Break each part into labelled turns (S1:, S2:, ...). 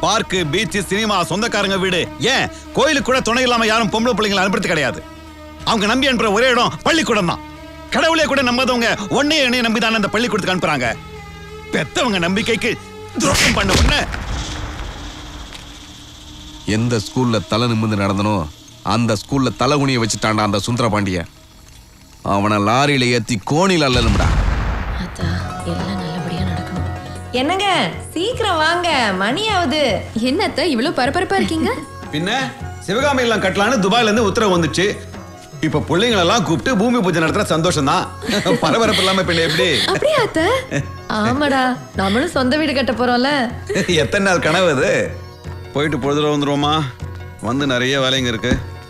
S1: Park beach cinema சொந்தக்காரங்க வீடு ஏன் கோயிலுக்கு கூட துணை இல்லாம யாரும் பொம்பளை பிள்ளைங்களை அனுப்புறது கிடையாது அவங்க நம்பி அனுப்புற ஒரே இடம் பள்ளிக்கூடம் தான் கடவுளே கூட நம்பாதவங்க ஒன்னே என்னைய நம்பி தானே அந்த பள்ளிக்கூடத்துக்கு அனுப்புறாங்க பெத்தவங்க நம்பிக்கைக்கு துரோகம் பண்ண உடனே
S2: எந்த ஸ்கூல்ல தலை நிமிர்ந்து நடந்தனோ அந்த ஸ்கூல்ல தலை குனிய வச்சுட்டான்டா அந்த சுந்தர பாண்டிய அவனை லாரியில ஏத்தி கோணில அல்லலும்டா
S3: அத்தா எல்லாம் நல்லபடியா நடக்கணும் என்னங்க சீக்கிரம் வாங்க மணி ஆகுது
S4: என்னத்த இவ்வளவு பரபரப்பா இருக்கீங்க
S1: பின்ன சிவகாமி எல்லாம் கட்டலான்னு துபாயில இருந்து உத்தரவு வந்துச்சு இப்ப பிள்ளைங்க எல்லாம் கூப்பிட்டு பூமி பூஜை நடத்துற சந்தோஷம் தான் பரபரப்பு இல்லாம பிள்ளை எப்படி
S4: அப்படியா அத்த
S3: ஆமாடா நம்மளும் சொந்த வீடு கட்ட போறோம்ல
S1: எத்தனை நாள் கனவு அது போயிட்டு பொழுதுல வந்துருவோமா வந்து நிறைய வேலைங்க இருக்கு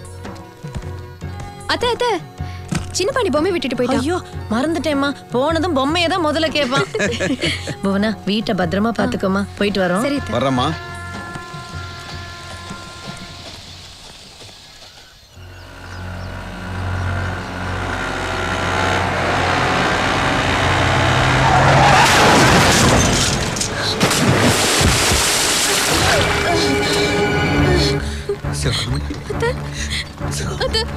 S4: அத்த அத்த சின்ன பாண்டி பொம்மை விட்டுட்டு போயிட்டான்
S3: ஐயோ மறந்துட்டேம்மா போனதும் பொம்மையை தான் முதல்ல கேட்பான் புவனா வீட்டை பத்திரமா பாத்துக்கோமா போயிட்டு வரோம்
S4: சரி அத்த.
S1: வர்றம்மா
S4: அத்த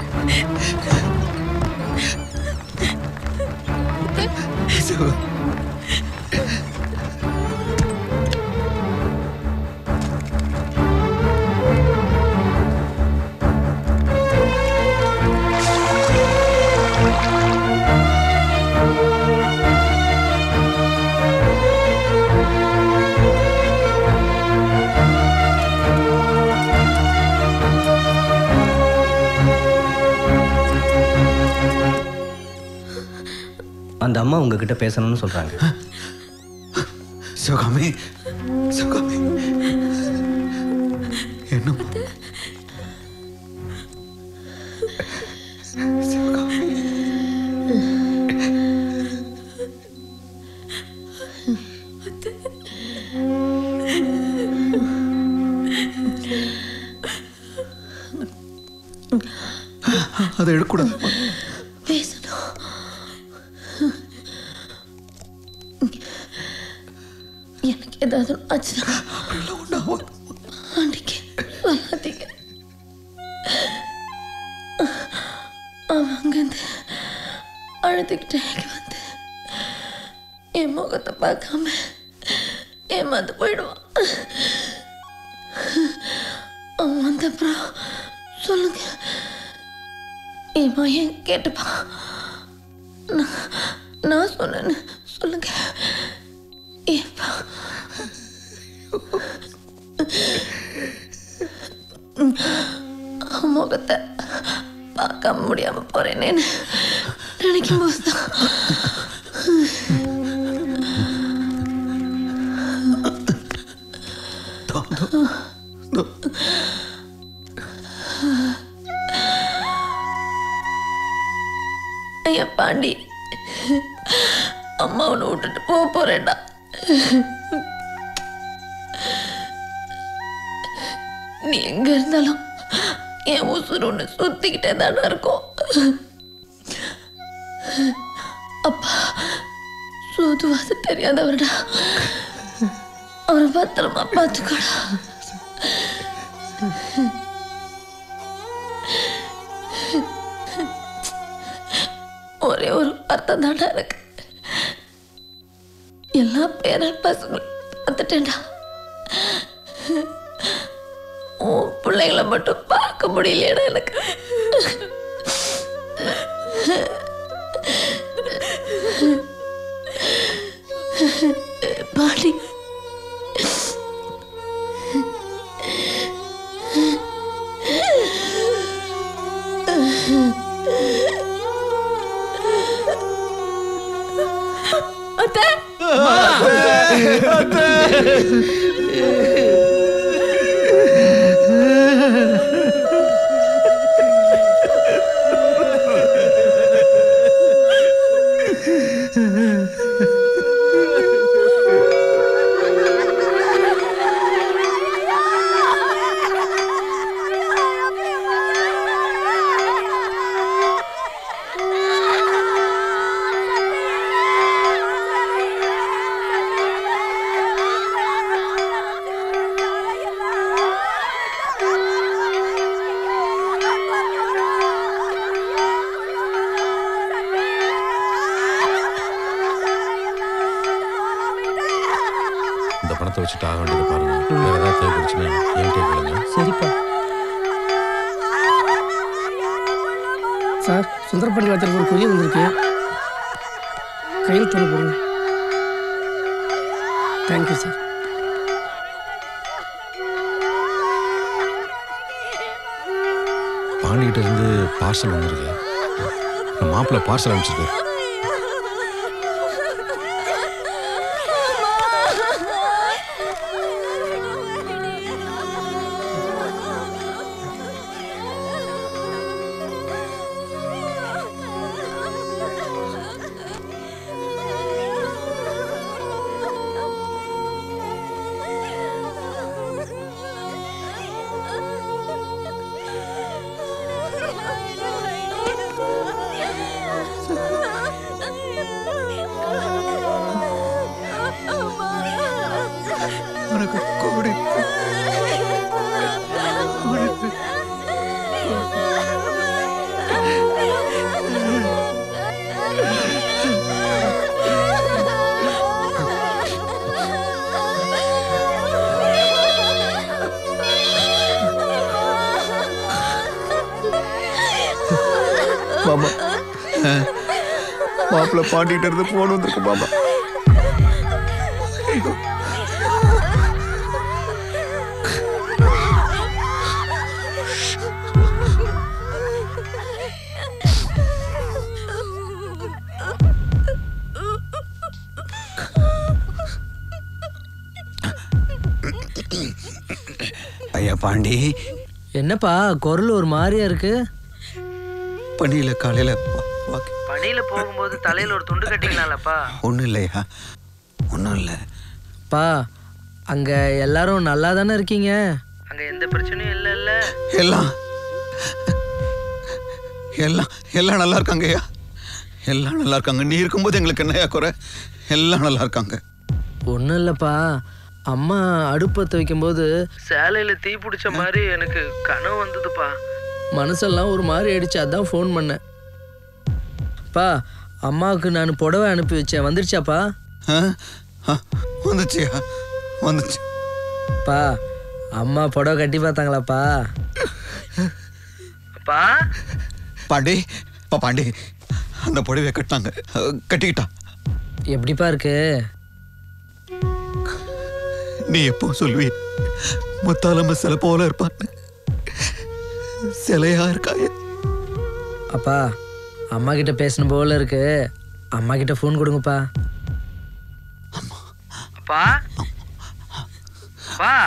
S5: அந்த அம்மா உங்ககிட்ட பேசணும்னு சொல்றாங்க
S1: சிவகாமி சிவகாமி என்ன அதை எடுக்கூடாது
S3: பேசணும் எனக்கு ஏதாவது ஆச்சுன்னா ஆண்டிக்கு சொல்லாதீங்க அவன் அங்கேருந்து அழுதுகிட்டே இங்க வந்து என் முகத்தை பார்க்காம ஏமாந்து போயிடுவான் அவன் வந்த அப்புறம் சொல்லுங்க என் பையன் கேட்டுப்பான் நான் நான் சொன்னேன்னு சொல்லுங்க ஏப்பா அவன் முகத்தை பார்க்காம முடியாம போறேனேன்னு நினைக்கும் போதுதான் ஐயா பாண்டி அம்மா உன்னை விட்டுட்டு போக போறேன்டா நீ எங்க இருந்தாலும் என் உசுறு ஒன்று சுத்திக்கிட்டே தானே இருக்கும் அப்பா சூதுவாது தெரியாதவர்டா அவரை பத்திரமா பார்த்துக்கடா ஒரே ஒரு வார்த்தை தாண்டா எனக்கு எல்லா பேரன் பசங்களும் பார்த்துட்டேன்டா உன் பிள்ளைகளை மட்டும் பார்க்க முடியலையடா எனக்கு பாடி
S4: அத்தை
S6: ஆ பணத்தை வச்சுட்டு ஆக வேண்டியது பாருங்க வேற ஏதாவது தேவைப்படுச்சுன்னா என்கிட்ட கேளுங்க
S7: சரிப்பா சார் சுந்தரப்பள்ளி வாத்தியாருக்கு ஒரு கொரியர் வந்திருக்கு கையில் தொண்ணு போடுங்க தேங்க்யூ சார்
S6: பாண்டிகிட்ட இருந்து பார்சல் வந்திருக்கு நம்ம மாப்பிள்ளை பார்சல் அனுப்பிச்சிருக்காரு
S1: உனக்கு கோடி உனக்கு
S2: மாமா மாப்பிள்ள பாண்டிகிட்ட இருந்து போன் வந்திருக்கு மாமா
S1: ஐயா பாண்டி
S8: என்னப்பா குரல் ஒரு மாதிரியா இருக்கு
S1: பணியில காலையில
S8: படியில போகும்போது தலையில ஒரு துண்டு கட்டிக்கலாம்லப்பா
S1: ஒன்றும் இல்லையா ஒன்றும் இல்லை
S8: பா அங்க எல்லாரும் நல்லா தானே இருக்கீங்க அங்க எந்த பிரச்சனையும் இல்ல இல்ல
S1: எல்லாம் எல்லாம் எல்லாம் நல்லா இருக்காங்கய்யா எல்லாம் நல்லா இருக்காங்க நீ இருக்கும்போது எங்களுக்கு என்னையா குறை எல்லாம் நல்லா இருக்காங்க
S8: ஒன்றும் இல்லைப்பா அம்மா அடுப்பத்தை வைக்கும்போது சேலையில தீ பிடிச்ச மாதிரி எனக்கு கனவு வந்ததுப்பா மனசெல்லாம் ஒரு மாதிரி ஆயிடுச்சு அதான் ஃபோன் பண்ணேன் பா அம்மாவுக்கு நான் புடவை அனுப்பி வச்சேன் வந்துருச்சாப்பா
S1: ஆ? ஆ, வந்துச்சுயா வந்துச்சு
S8: பா அம்மா புடவை கட்டி பார்த்தாங்களாப்பா அப்பா
S1: பாண்டி பா பாண்டி அந்த புடவையை கட்டினாங்க அஹ், கட்டிக்கிட்டா
S8: எப்படிப்பா இருக்கு
S1: நீ எப்போ சொல்லுவி முத்தாலம்ம சிலை போல இருப்பான்னு சிலையா இருக்காய
S8: அப்பா அம்மா கிட்ட பேசணும் போல இருக்கு அம்மா கிட்ட ஃபோன் கொடுங்கப்பா அப்பா அப்பா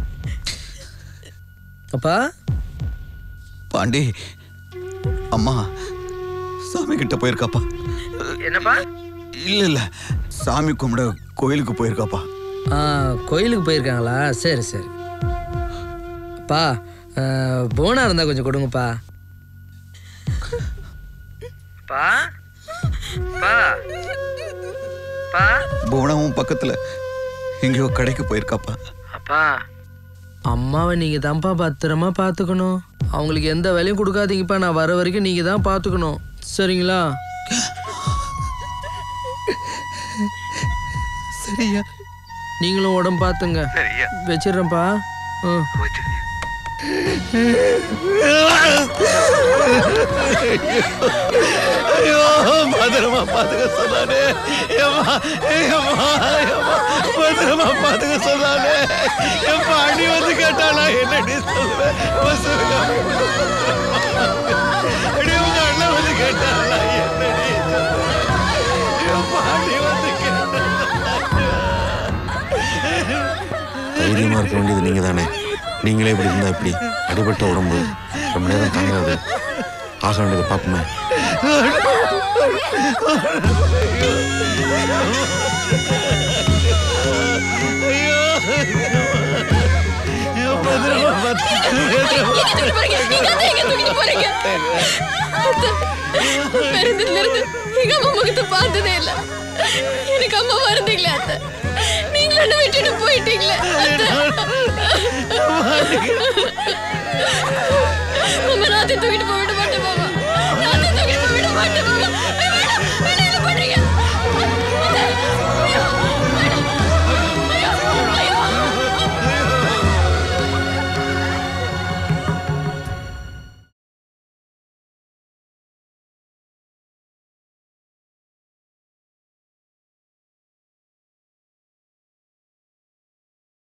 S8: அப்பா
S1: பாண்டி அம்மா சாமி கிட்ட போயிருக்காப்பா
S8: என்னப்பா
S1: இல்ல இல்ல சாமி கும்பிட கோயிலுக்கு போயிருக்காப்பா
S8: ஆ கோயிலுக்கு போயிருக்காங்களா சரி சரி அப்பா ஆ, போனா இருந்தா கொஞ்சம் கொடுங்கப்பா பா பா பா
S1: போனாவும் பக்கத்துல எங்கேயோ கடைக்கு போயிருக்காப்பா
S8: அப்பா அம்மாவை நீங்க தான்ப்பா பத்திரமா பார்த்துக்கணும் அவங்களுக்கு எந்த வேலையும் கொடுக்காதீங்கப்பா நான் வர வரைக்கும் நீங்க தான் பார்த்துக்கணும் சரிங்களா
S1: சரியா
S8: நீங்களும் உடம்பு பார்த்துங்க வச்சிடுறேன்ப்பா ம்
S1: ஐயோ பத்திரமா பாத்துக்க சொன்னானே ஏம்மா, ஏம்மா, ஏம்மா, பத்திரமா பாத்துக்க சொன்னானே என் பாண்டி வந்து கேட்டானா என்னடி சொல்லுவேன் அவன் சொல்லுங்க. அடி, உங்க அண்ணன் வந்து கேட்டானா என்னடி சொல்லுவேன்? என் பாண்டி வந்து கேட்டானா
S6: தைரியமா இருக்க வேண்டியது நீங்க தானே நீங்களே இப்படி இருந்தா எப்படி அடிபட்ட உடம்பு ரொம்ப நேரம் தாங்காது ஆக வேண்டியதை பார்ப்போமே
S1: பத்திரமா பாத்துக்க
S4: பிறந்ததுல இருந்து எங்க அம்மா முகத்தை பார்த்ததே இல்ல எனக்கு அம்மா வருந்தீங்களே அத்தை நீங்களும் என்ன விட்டுட்டு போயிட்டீங்களே அத்தை